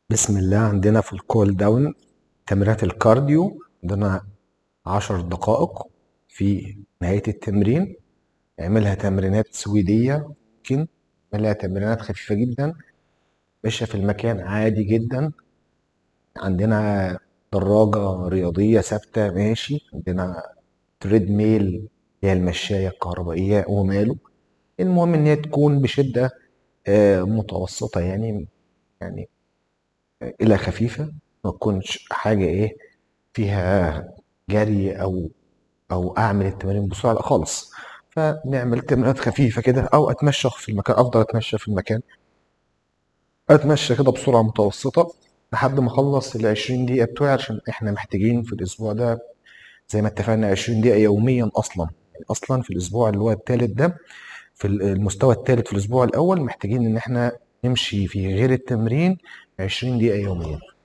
بسم الله عندنا في الكول داون تمرينات الكارديو عندنا عشر دقائق في نهاية التمرين اعملها تمرينات سويدية ممكن اعملها تمرينات خفيفة جدا ماشية في المكان عادي جدا عندنا دراجة رياضية ثابتة ماشي عندنا تريد ميل اللي هي المشاية الكهربائية وماله المهم ان هي تكون بشدة آه، متوسطة يعني يعني إلى خفيفة ما تكونش حاجة إيه فيها جري أو أو أعمل التمارين بسرعة لأ خالص فنعمل تمرينات خفيفة كده أو أتمشى في المكان أفضل أتمشى في المكان أتمشى كده بسرعة متوسطة لحد ما أخلص ال 20 دقيقة بتوعي عشان إحنا محتاجين في الأسبوع ده زي ما اتفقنا 20 دقيقة يوميا أصلا يعني أصلا في الأسبوع اللي هو التالت ده في المستوى التالت في الأسبوع الأول محتاجين إن إحنا نمشي في غير التمرين 20 دقيقة يوميا